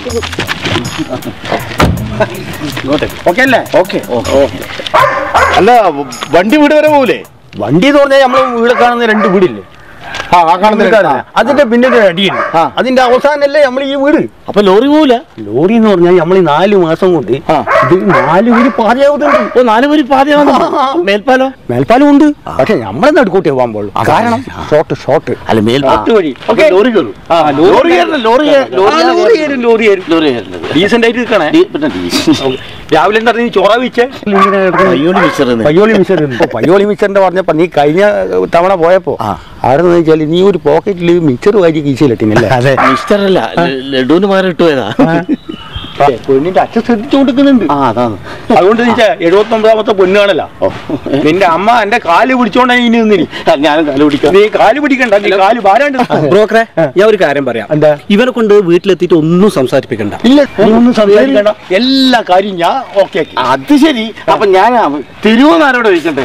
Okay അല്ലേ okay അല്ല വണ്ടി വീട് വരെ പോകൂലേ വണ്ടി എന്ന് പറഞ്ഞാൽ നമ്മള് വീട് കാണുന്ന രണ്ട് വീടില്ലേ ആ ആ കാണുന്ന വീട് അതിന്റെ പിന്നെ ഒരു അടിയുണ്ട് ആ. അതിന്റെ അവസാനല്ലേ നമ്മൾ ഈ വീട് അപ്പൊ ലോറി പോകൂല ലോറി എന്ന് പറഞ്ഞാൽ നമ്മൾ ഈ നാല് മാസം കൊണ്ട് ആ. ഇത് നാല് വീട് പാതയാവുന്നുണ്ട് ഓ നാല് പേര് പാതയാവുന്നു മേൽപ്പാലോ മേൽപ്പാലം ഉണ്ട് പക്ഷെ നമ്മളെ നടുക്കൂട്ടി പോകാൻ പാടുള്ളൂ കാരണം ഷോർട്ട് ഷോർട്ട് അല്ല മേൽപ്പാലത്ത് വഴി ഓക്കേ. ലോറി കയറും ആ, ലോറി ലോറി കയറില്ല ലോറി കയറി- ആ, ലോറി കയറും ലോറി കയറും ലോറി കയറുന്നത് ഡീസന്റ് ആയിട്ട് നിൽക്കണേ ഡി- പിന്നെ ഡി- രാവിലെ എന്താ നീ ചോറ വെച്ചേ അയ്യോണി മിച്ചറ് പയ്യോളി മിക്സർ ഇപ്പൊ പയ്യോളി മിക്സറിന്റെ പറഞ്ഞപ്പോ നീ കഴിഞ്ഞ തവണ പോയപ്പോ ആ. ആരെന്ന് വെച്ചാൽ നീ ഒരു പോക്കറ്റിൽ മിക്സർ വാരി കീശയിലെത്തിനല്ലേ അതെ മിസ്റ്ററല്ല ലഡുവിന് പകരം ഇട്ടു പോയതാ പെണ്ണിന്റെ അച്ഛൻ ശ്രദ്ധിച്ചു കൊടുക്കുന്നുണ്ട് ആ അതാണ് അതുകൊണ്ട് എഴുപത്തി ഒമ്പതാമത്തെ പൊന്നു കാണല നിന്റെ അമ്മ എന്റെ കാല് പിടിച്ചോണ്ടാ ഇനി നിന്നിനി ഞാൻ കാല് പിടിക്കാം നീ കാല് പിടിക്കണ്ട നീ കാല് ഭാരാണ്ട് ബ്രോക്കറെ ഞാൻ ഒരു കാര്യം പറയാം എന്താ? ഇവനെ കൊണ്ട് വീട്ടിലെത്തിയിട്ട് ഒന്നും സംസാരിപ്പിക്കണ്ട ഇല്ല നീ ഒന്നും സംസാരിക്കണ്ട എല്ലാ കാര്യം ഞാൻ ഓക്കെ ആക്കി അത് ശരി അപ്പൊ ഞാൻ തിരുവനാരോട് ചോദിക്കട്ടെ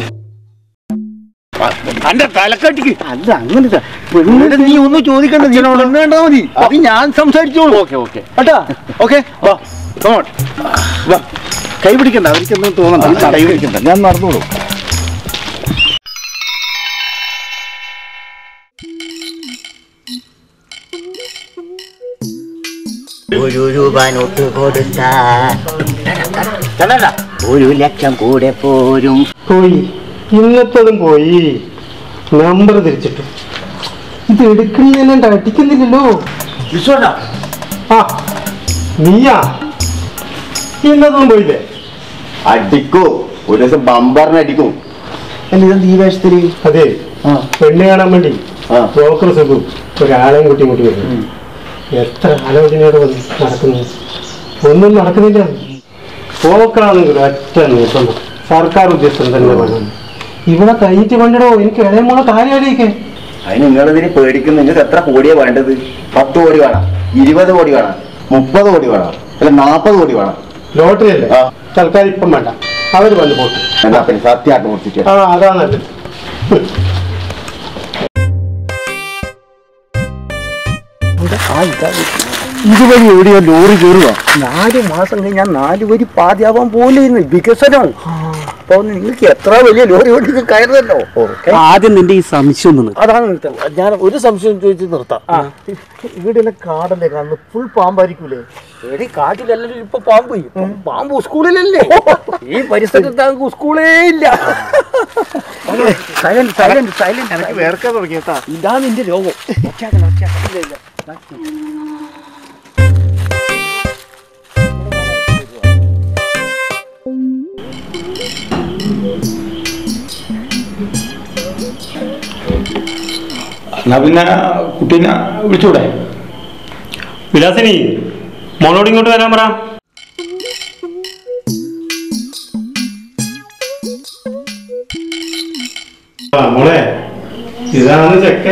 എന്റെ തലക്കെട്ടിക്ക് അല്ല അങ്ങനെ പെണ്ണിന്റെ നീ ഒന്നും ചോദിക്കണ്ട നീ പെണ്ണ് കണ്ടാ മതി അത് ഞാൻ സംസാരിച്ചോളൂ ഓക്കെ ഓക്കെ കേട്ടാ ഓക്കെ വാ come on. വാ കൈ പിടിക്കണ്ട അവർക്ക് എന്തെങ്കിലും തോന്നണ്ട കൈ പിടിക്കണ്ട ഞാൻ നടന്നോളൂ ഒരു രൂപ നോട്ട് കൊടുത്താ ചെല്ലണ്ട ഒരു ലക്ഷം കൂടെ പോരും പോയി ഇന്നത്തതും പോയി നമ്പർ തിരിച്ചിട്ടു ഇത് എടുക്കുന്നതിനെ അടിക്കുന്നില്ലല്ലോ വിശ്വണ്ട ആ നീയാ ഇന്നതും പോയില്ലേ അടിക്കൂ ഒരു ദിവസം ബമ്പറിന് അടിക്കും അല്ല ഇതെന്ത് ഈ വേഷത്തില് അതെ ആ. പെണ്ണ് കാണാൻ വേണ്ടി ആ. ബ്രോക്കർ സുഖു ഒരാളെയും കൂട്ടി മുട്ടി വരുന്നു എത്ര ആലോചനയോട് വന്ന് നടക്കുന്നു ഒന്നും നടക്കുന്നില്ല പോക്കാണെങ്കിൽ ഒറ്റ നിർബന്ധം സർക്കാർ ഉദ്യോഗസ്ഥൻ തന്നെ വേണം ഇവിടെ കൈയിട്ട് വേണ്ടടോ എനിക്ക് ഇളയമുള്ള കാര്യമായില്ലേ അതിന് നിങ്ങളിതിന് പേടിക്കുന്ന നിങ്ങൾക്ക് എത്ര കോടിയാ വേണ്ടത് പത്ത് കോടി വേണം ഇരുപത് കോടി വേണം മുപ്പത് കോടി വേണം അല്ല നാപ്പത് കോടി വേണം ലോട്ടറി അല്ലേ ആ. തൽക്കാലം ഇപ്പം വേണ്ട അവര് വന്ന് പോട്ടെ എന്നാ പിന്നെ സത്യമായിട്ട് കൊടുത്തിട്ട് ആ അതാ നല്ലത് ഇതുവഴി എവിടെയോ ലോറി കയറുക നാല് മാസം കഴിഞ്ഞാൽ നാല് വരി പാതിയാവാൻ പോലെ വികസനം അപ്പൊ നിങ്ങൾക്ക് എത്ര വലിയ ലോറി കൊണ്ട് കയറുന്നല്ലോ ഓക്കെ ആദ്യം നിന്റെ ഈ സംശയം ഒന്ന് നിർത്ത്. അതാണ് നിർത്തം ഞാൻ ഒരു സംശയം ചോദിച്ച് നിർത്താം ഇവിടെ കാടല്ലേ കാണുന്നു ഫുൾ പാമ്പായിരിക്കൂലേ എടി കാട്ടിലല്ലല്ലോ ഇപ്പൊ പാമ്പ് ഇപ്പൊ പാമ്പ് സ്കൂളിലല്ലേ ഈ പരിസരത്ത് സ്കൂളേ ഇല്ല സൈലന്റ് സൈലന്റ് സൈലന്റ് വേർക്കാൻ തുടങ്ങിയത്താ ഇതാണ് നിന്റെ രോഗം ഒച്ചയാക്കണം, ഒച്ചയാക്കണം. ഇല്ല, ഇല്ല. എന്നാ പിന്നെ കുട്ടീനെ വിളിച്ചൂടെ വിലാസിനി മോളോട് ഇങ്ങോട്ട് വരാൻ പറ ആ മോളെ ഇതാണ് ചെക്കൻ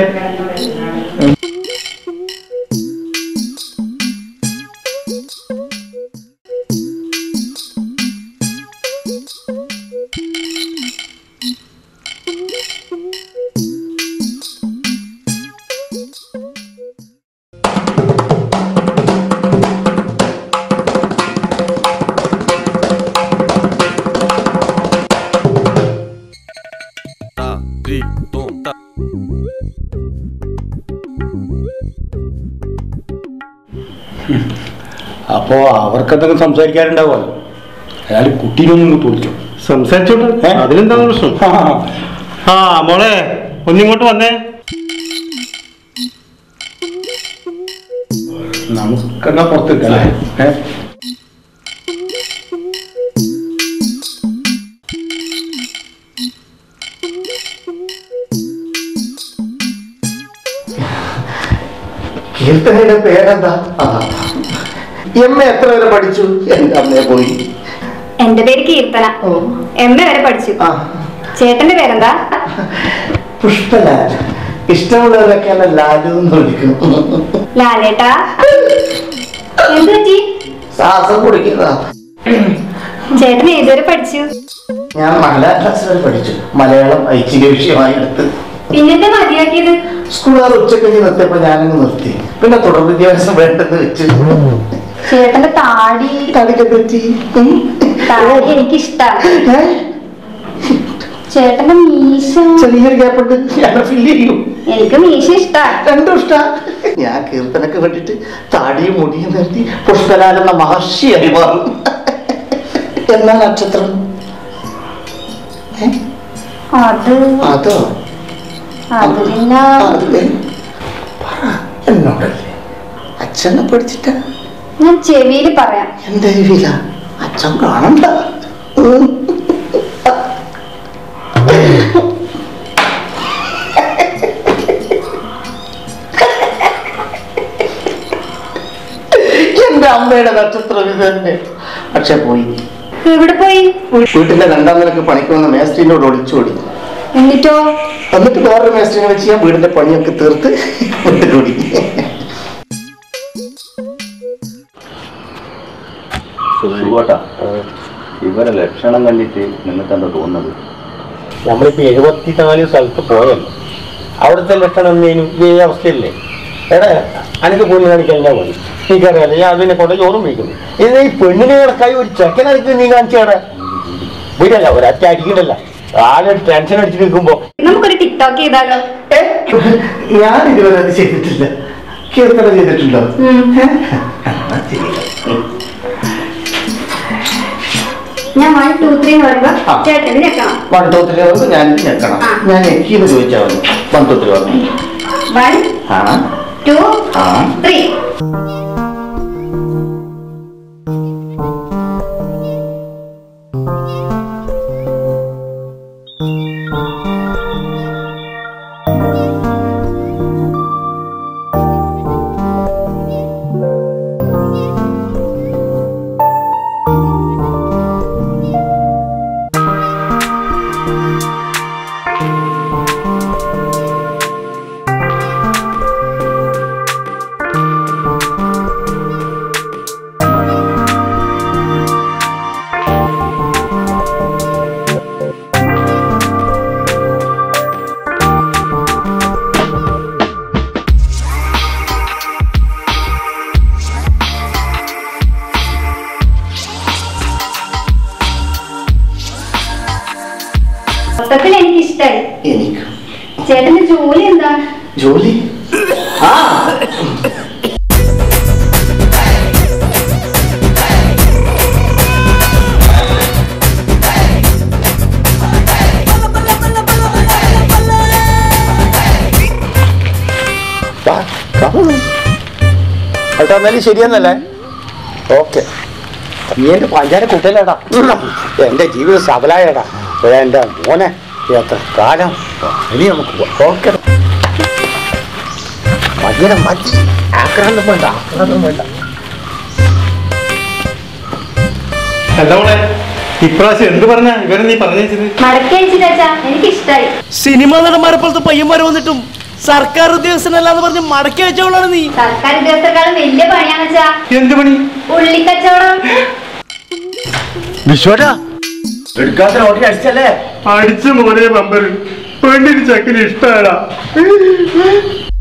അപ്പോ അവർക്ക് എന്തെങ്കിലും സംസാരിക്കാനുണ്ടാവുമല്ലോ അയാൾ കുട്ടീനൊന്നും തോന്നിച്ചു സംസാരിച്ചോട്ടെ അതിലെന്താണ് പ്രശ്നം ആ മോളെ ഒന്നിങ്ങോട്ട് വന്നേ നമുക്കെന്നാ പുറത്തേക്കല്ലേ ഏ കീർത്തനയുടെ പേരെന്താ എം എ എത്ര വരെ പഠിച്ചു എന്റെ അമ്മയെ പോയി എന്റെ പേര് കീർത്തന എം എ വരെ പഠിച്ചു ആ ചേട്ടന്റെ പേരെന്താ പുഷ്പലാൽ ഇഷ്ടമുള്ളവരൊക്കെ എന്നെ ലാലു എന്ന് വിളിക്കും ലാലേട്ടാ എന്ത് പറ്റി ശ്വാസം കുടിക്കുന്നതാ ചേട്ടൻ ഏതുവരെ പഠിച്ചു ഞാൻ നാലാം ക്ലാസ് വരെ പഠിച്ചു മലയാളം ഐച്ഛിക വിഷയമായി എടുത്ത് പിന്നെന്താ മതിയാക്കിയത് സ്കൂളുകാർ ഉച്ചക്കഞ്ഞ് നിർത്തിയപ്പോ ഞാനങ്ങ് നിർത്തി പിന്നെ തുടർ വിദ്യാഭ്യാസം വേണ്ടെന്ന് വെച്ച് ചേട്ടന്റെ താടി തടിക്ക് പറ്റി താടി എനിക്ക് ഇഷ്ടമാണ് ചേട്ടന്റെ മീശ ചെറിയൊരു ഗ്യാപ്പുണ്ട് ഞാൻ ഫില്ല് ചെയ്യും എനിക്ക് മീശ ഇഷ്ടമാണ് രണ്ടും ഇഷ്ട ഞാൻ കീർത്തനക്ക് വേണ്ടിട്ട് താടിയും മുടിയും നിർത്തി പുഷ്പലാലെന്ന മഹർഷിയായി മാറും എന്നാ നക്ഷത്രം ഏ? അത് അതോ അത് പിന്നെ അത് പറ എന്നോടല്ലേ അച്ഛനെ പഠിച്ചിട്ട ഞാൻ ചെവിയിൽ പറയാം എന്റെ വില അച്ഛൻ കാണണ്ട ഉം. എന്റെ അമ്മയുടെ നക്ഷത്രം ഇത് തന്നെ പക്ഷെ പോയി എവിടെ പോയി വീട്ടിലെ രണ്ടാം നിലക്ക് പണിക്ക് വന്ന മേസ്ത്രീനോട് ഒളിച്ചോടി എന്നിട്ടോ എന്നിട്ട് വേറൊരു മേസ്ത്രീനെ വെച്ച് ഞാൻ വീടിന്റെ പണിയൊക്കെ തീർത്ത് വീട്ടിലോടി സുഖോട്ടാ ഇവരെ ലക്ഷണം കണ്ടിട്ട് നിങ്ങൾക്ക് എന്താ തോന്നുന്നത് നമ്മളിപ്പോ എഴുപത്തിനാല് സ്ഥലത്ത് പോയല്ലോ അവിടുത്തെ ലക്ഷണം എന്തേനും ഇതേ അവസ്ഥയല്ലേ എടാ അനക്ക് പോയി കാണിക്കാൻ ഞാൻ മതി എനിക്കറിയാലോ ഞാൻ അതിനെ കൊണ്ട് ചോറും വയ്ക്കുന്നു ഇത് ഈ പെണ്ണിനെ കിടക്കായി ഒരു ചെക്കനടിക്ക് നീ കാണിച്ചേടാ വീടല്ല ഒരൊറ്റ അടിക്കണ്ടല്ല ആകെ ടെൻഷൻ അടിച്ച് നിൽക്കുമ്പോ നമുക്കൊരു ടിക്ടോക്ക് ചെയ്താലോ ഞാൻ ഇതുവരെ അത് ചെയ്തിട്ടില്ല കീർത്തനം ചെയ്തിട്ടുണ്ടോ ഉം. എന്നാ ചെയ്യ്. ഞാൻ വൺ ടു ത്രീ എന്ന് പറയുമ്പോ ആ. ചേട്ടന് ഞെക്കണം വണ്ടോത്തിരി വന്ന് ഞാൻ ഞെക്കണം ആ. ഞാൻ ഞെക്കിന്ന് ചോദിച്ചാൽ മതി വണ്ടോത്തിരി പറഞ്ഞു വൺ ആ ടു ആ ത്രീ മൊത്തത്തിൽ എനിക്ക് ഇഷ്ടമായി എനിക്ക് ചേട്ടന്റെ ജോലി എന്താ ജോലി ആ അതാ എന്നാലും ശരിയെന്നല്ലേ ഓക്കെ നീ എന്റെ പഞ്ചാര കുട്ടലേടാ എന്റെ ജീവിതം സബലായടാ എന്റെ മോനെ എത്ര കാലം ഇനി നമുക്ക് ഓക്കെ മതിയുടെ മതി ആക്രാന്തം വേണ്ട ആക്രാന്തം വേണ്ട എന്താ മോളെ ഇപ്രാവശ്യം എന്ത് പറഞ്ഞ ഇവരെ നീ പറഞ്ഞത് മടക്കി അയച്ചിട്ടാ എനിക്ക് ഇഷ്ടമായി സിനിമ നടന്മാരെ പോലത്തെ പയ്യന്മാർ വന്നിട്ടും സർക്കാർ ഉദ്യോഗസ്ഥനല്ലാന്ന് പറഞ്ഞ് മടക്കി വെച്ചവളാണ് നീ സർക്കാർ ഉദ്യോഗസ്ഥരെക്കാളും വലിയ പണിയാന്ന് വെച്ചാ എന്ത് പണി ഉള്ളിക്കച്ചവടം വിശ്വടാ എടുക്കാത്ത നോട്ടിൽ അടിച്ചല്ലേ അടിച്ച മോനെ പമ്പര് പെണ്ണിന് ചെക്കന് ഇഷ്ടമാടാ